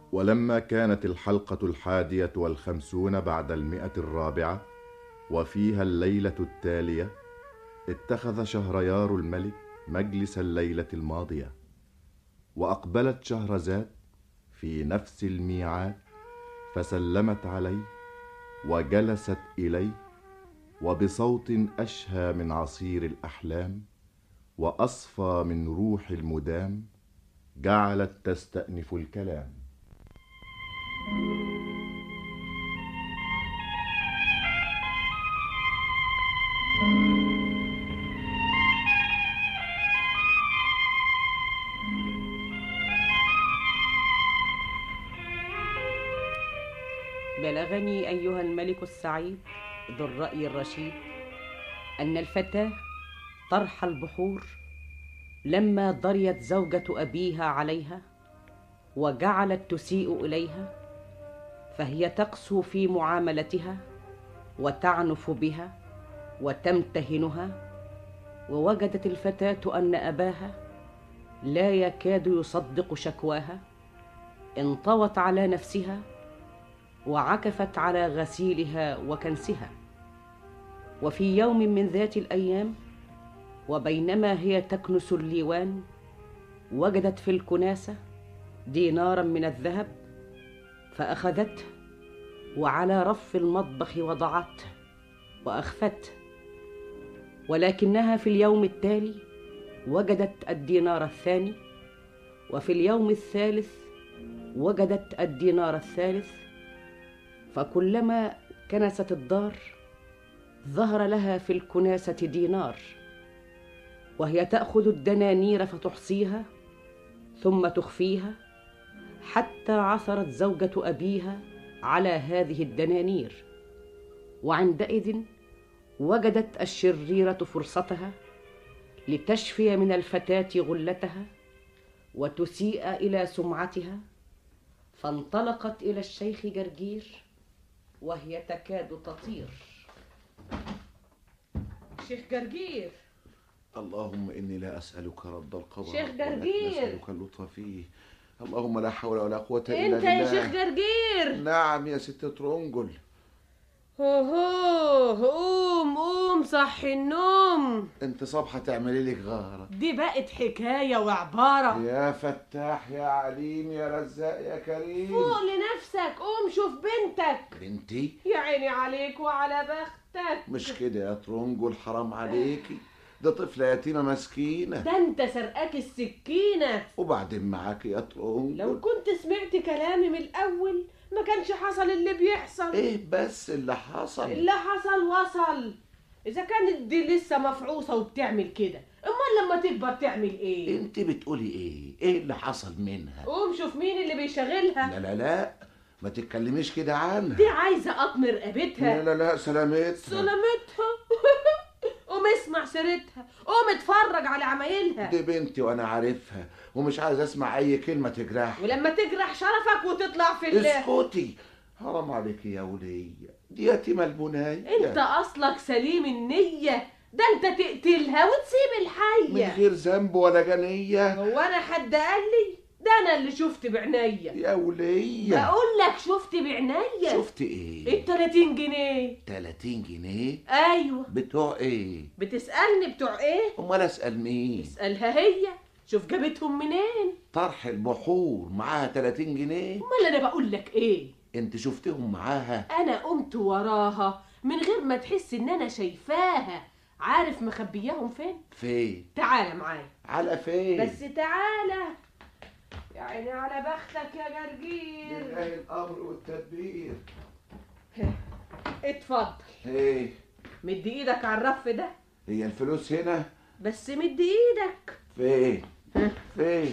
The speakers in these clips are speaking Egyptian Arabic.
ولما كانت الحلقة الحادية والخمسون بعد المئة الرابعة وفيها الليلة التالية اتخذ شهريار الملك مجلس الليلة الماضية وأقبلت شهرزاد في نفس الميعاد فسلمت عليه وجلست إليه وبصوت أشهى من عصير الأحلام وأصفى من روح المدام جعلت تستأنف الكلام بلغني أيها الملك السعيد ذو الرأي الرشيد أن الفتاة طرح البحور لما ضريت زوجة أبيها عليها وجعلت تسيء إليها فهي تقسو في معاملتها وتعنف بها وتمتهنها ووجدت الفتاة أن أباها لا يكاد يصدق شكواها انطوت على نفسها وعكفت على غسيلها وكنسها وفي يوم من ذات الايام وبينما هي تكنس الليوان وجدت في الكناسه دينارا من الذهب فاخذته وعلى رف المطبخ وضعته واخفته ولكنها في اليوم التالي وجدت الدينار الثاني وفي اليوم الثالث وجدت الدينار الثالث فكلما كنست الدار ظهر لها في الكناسه دينار وهي تاخذ الدنانير فتحصيها ثم تخفيها حتى عثرت زوجه ابيها على هذه الدنانير وعندئذ وجدت الشريره فرصتها لتشفي من الفتاه غلتها وتسيء الى سمعتها فانطلقت الى الشيخ جرجير وهي تكاد تطير شيخ جرجير اللهم إني لا أسألك رد القضاء شيخ ولكن جرجير. أسألك اللطف فيه اللهم لا حول ولا قوة إلا انت بالله يا شيخ جرجير نعم يا ست ترنجل هو قوم قوم صحي النوم انت صبحة تعملي لك غارة دي بقت حكايه وعباره يا فتاح يا عليم يا رزاق يا كريم فوق لنفسك قوم شوف بنتك بنتي يا عيني عليك وعلى بختك مش كده يا ترنجل حرام عليكي ده طفلة يتيمة مسكينة ده انت سرقاك السكينه وبعدين معاك يا ترنجل لو كنت سمعت كلامي من الاول ما كانش حصل اللي بيحصل ايه بس اللي حصل اللي حصل وصل اذا كانت دي لسه مفعوصه وبتعمل كده امال لما تكبر تعمل ايه انت بتقولي ايه ايه اللي حصل منها قوم شوف مين اللي بيشغلها لا لا لا ما تتكلميش كده عنها دي عايزه اطمر لا رقبتها لا لا سلامتها سلامتها قوم اسمع سيرتها قوم اتفرج على عمايلها دي بنتي وانا عارفها ومش عايز اسمع اي كلمه تجرح ولما تجرح شرفك وتطلع في ال اسكتي حرام عليك يا ولية دي يتيمة البناية انت اصلك سليم النية ده انت تقتلها وتسيب من الحية غير ذنب ولا جنية هو انا حد قال لي ده انا اللي شفت بعينيا يا ولية بقول لك شفت بعينيا شفت ايه ال 30 جنيه 30 جنيه ايوه بتوع ايه بتسألني بتوع ايه امال اسال مين اسألها هي شوف جابتهم منين طرح البحور معاها 30 جنيه امال انا بقول لك ايه انت شفتهم معاها انا قمت وراها من غير ما تحس ان انا شايفاها عارف مخبياهم فين فين تعالى معايا على فين بس تعالى يا عيني على بختك يا جرجير لله الامر والتدبير اتفضل ايه مد ايدك على الرف ده هي الفلوس هنا بس مد ايدك فين فين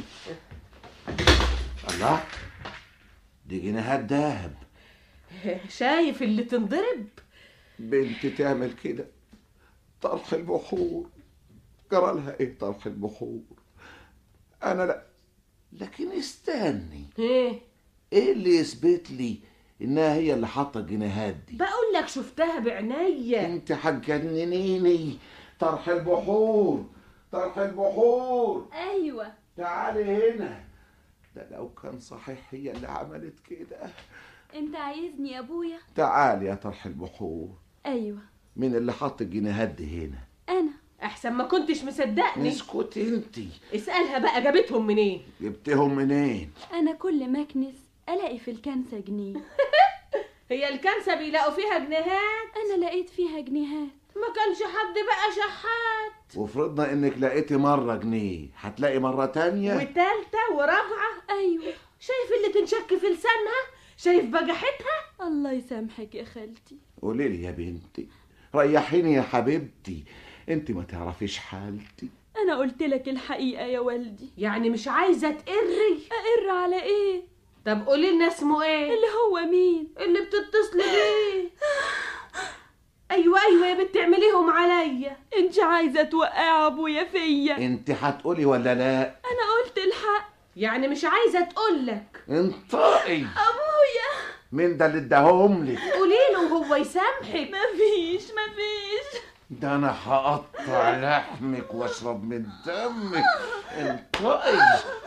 الله دي جنيهات دهب شايف اللي تنضرب بنت تعمل كده طرح البحور جرى لها ايه طرح البحور انا لا لكن استني ايه ايه اللي يثبت لي انها هي اللي حاطه الجنيهات دي بقول لك شفتها بعينيا انت هتجننيني طرح البحور طرح البحور ايوه تعالي هنا ده لو كان صحيح هي اللي عملت كده انت عايزني يا ابويا تعال يا طرح البحور ايوه مين اللي حط الجنيهات دي هنا انا احسن ما كنتش مصدقني اسكت انتي اسالها بقى جابتهم منين جبتهم منين انا كل ما اكنس الاقي في الكنسه جنيه هي الكنسه بيلاقوا فيها جنيهات انا لقيت فيها جنيهات ما كانش حد بقى شحات وفرضنا انك لقيتي مرة جنيه هتلاقي مرة تانية وتالتة ورابعة ايوه شايف اللي تنشك في لسانها شايف بجحتها الله يسامحك يا خالتي قولي لي يا بنتي ريحيني يا حبيبتي انت ما تعرفيش حالتي انا قلت لك الحقيقه يا والدي يعني مش عايزة تقري اقر على ايه طب قولي لنا اسمه ايه اللي هو مين اللي بتتصلي بيه ايوه ايوه يا بنت تعمليهم عليا انت عايزه توقع ابويا فيا انت هتقولي ولا لا انا قلت الحق يعني مش عايزة تقولك انطقي ابويا مين ده اللي اداهم لك قولي له وهو يسامحك مفيش مفيش ده انا هقطع لحمك واشرب من دمك انطقي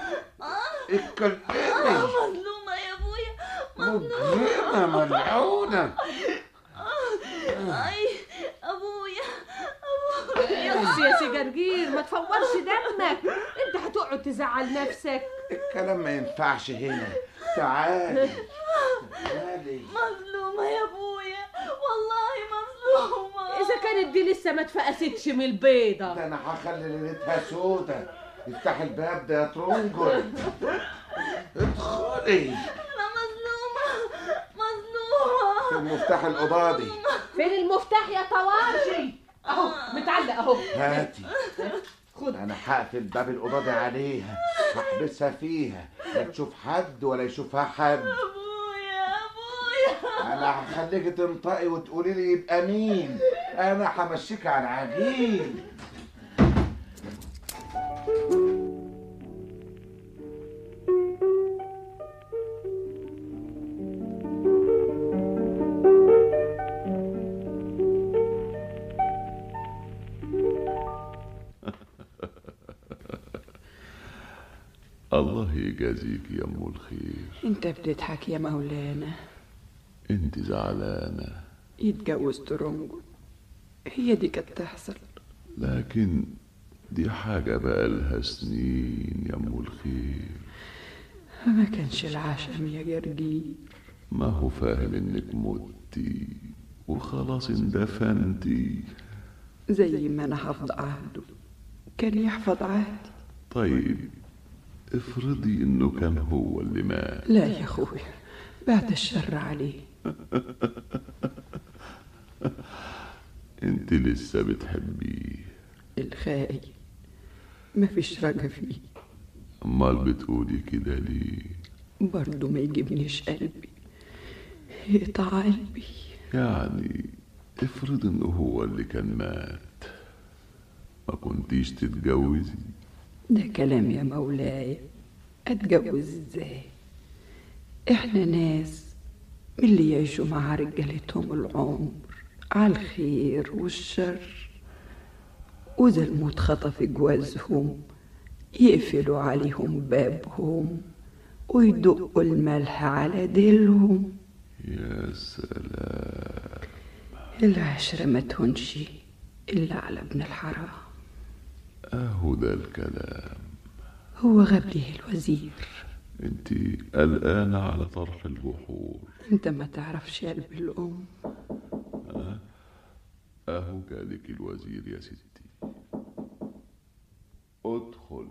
اتكلمي مظلومه يا ابويا مجرمة ملعونة اي ابويا ابويا يخص يا سجرجير ما تفورش دمك انت هتقعد تزعل نفسك الكلام ما ينفعش هنا تعالي تعالي مظلومه يا ابويا والله مظلومه اذا كانت دي لسه ما اتفقستش من البيضة ده انا هخلي ليلتها سودة افتح الباب ده يا ترنجل ادخلي انا مظلومه مظلومه في المفتاح الأوضة دي فين المفتاح يا طواشي اهو متعلق اهو هاتي خد انا هقفل باب الأوضة دي عليها هحبسها فيها لا تشوف حد ولا يشوفها حد ابويا ابويا انا هخليك تنطقي وتقولي لي يبقى مين انا همشيك على العجين الله يجازيك يا ام الخير انت بتضحك يا مولانا انت زعلانه يتجوز ترنجو هي دي كانت تحصل لكن دي حاجه بقالها سنين يا ام الخير ما كانش العشم يا جرجير ما هو فاهم انك متي وخلاص اندفنتي زي ما انا حافظ عهده كان يحفظ عهدي طيب افرضي انه كان هو اللي مات لا يا اخويا بعد الشر عليه انت لسه بتحبيه الخاين ما فيش رجا فيه امال بتقولي كده ليه برضه ما يجيبنيش قلبي يقطع قلبي يعني افرض انه هو اللي كان مات ما كنتيش تتجوزي ده كلام يا مولاي اتجوز ازاي احنا ناس من اللي يعيشوا مع رجالتهم العمر على الخير والشر وإذا الموت خطف جوازهم يقفلوا عليهم بابهم ويدقوا الملح على ديلهم يا سلام العشرة ما تهونش إلا على ابن الحرام اهو ده الكلام هو غاب ليه الوزير انت قلقانة على طرح البحور انت ما تعرفش قلب الأم اهو جالك الوزير يا ستي ادخل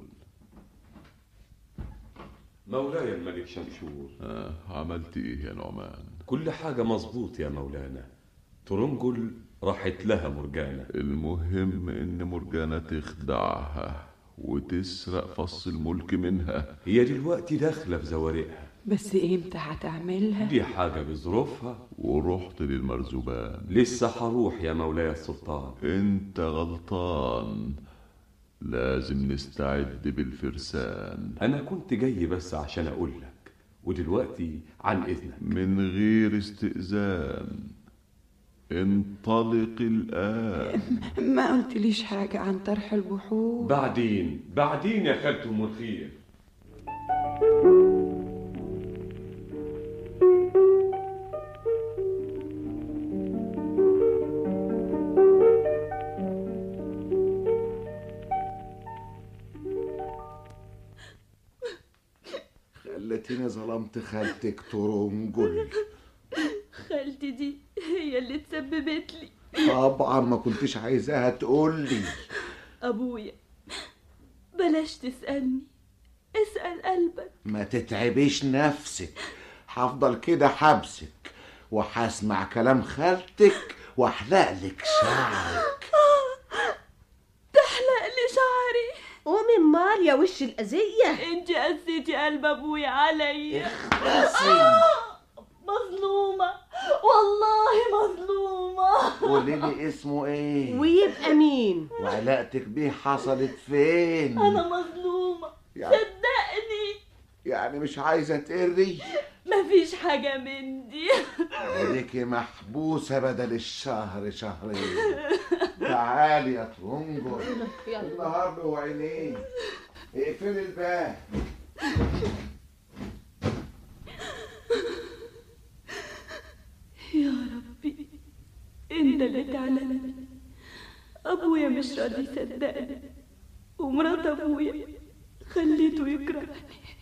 مولاي الملك شمشور آه عملت ايه يا نعمان كل حاجة مظبوط يا مولانا ترنجل راحت لها مرجانة المهم ان مرجانة تخدعها وتسرق فص الملك منها هي دلوقتي داخلة في زوارقها بس امتى هتعملها دي حاجة بظروفها ورحت للمرزبان لسه هروح يا مولاي السلطان انت غلطان لازم نستعد بالفرسان أنا كنت جاي بس عشان أقول لك ودلوقتي عن إذنك من غير استئذان انطلق الآن ما قلتليش حاجة عن طرح البحور بعدين بعدين يا خالة أم الخير طنط خالتك ترنجل خالتي دي هي اللي تسببت لي طبعا ما كنتش عايزاها تقول لي ابويا بلاش تسألني اسأل قلبك ما تتعبيش نفسك هفضل كده حبسك وهسمع كلام خالتك واحلق لك شعرك تحلق لي شعري ومن مال يا وش الأذية انت قسيتي قلب ابويا عليا بسي مظلومة والله مظلومة قولي لي اسمه ايه ويبقى مين وعلاقتك بيه حصلت فين انا مظلومة يعني, صدقني يعني مش عايزه تقري مفيش حاجة من دي اديكي محبوسه بدل الشهر شهرين تعالي يا ترنجل يلا النهار له عينين اقفلي الباب يا ربي انت اللي تعلمني ابويا مش راضي يصدقني ومرات ابويا خليته يكرهني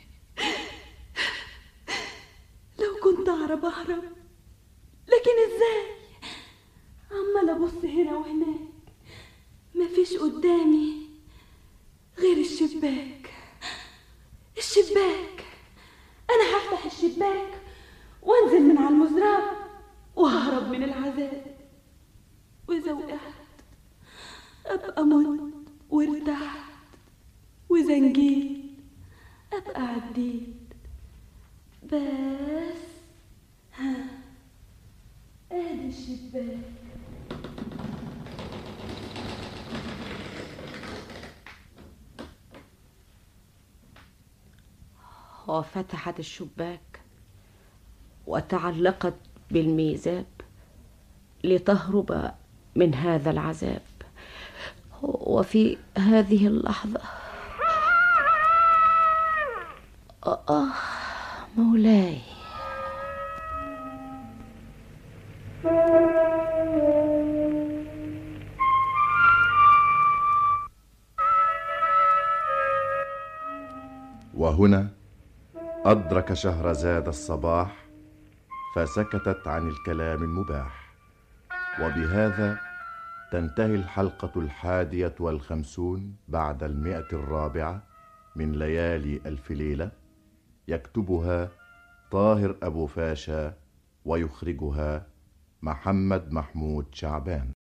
لو كنت اعرف اهرب لكن ازاي عمال ابص هنا وهناك مفيش قدامي غير الشباك الشباك انا هفتح الشباك وانزل من على المزرعه وهرب من العذاب واذا وقعت ابقى مت وارتحت واذا نجيت ابقى عديت بس ها ادي الشباك وفتحت الشباك وتعلقت بالميزاب لتهرب من هذا العذاب وفي هذه اللحظة آه مولاي وهنا أدرك شهرزاد الصباح فسكتت عن الكلام المباح وبهذا تنتهي الحلقة الحادية والخمسون بعد المئة الرابعة من ليالي ألف ليلة يكتبها طاهر أبو فاشا ويخرجها محمد محمود شعبان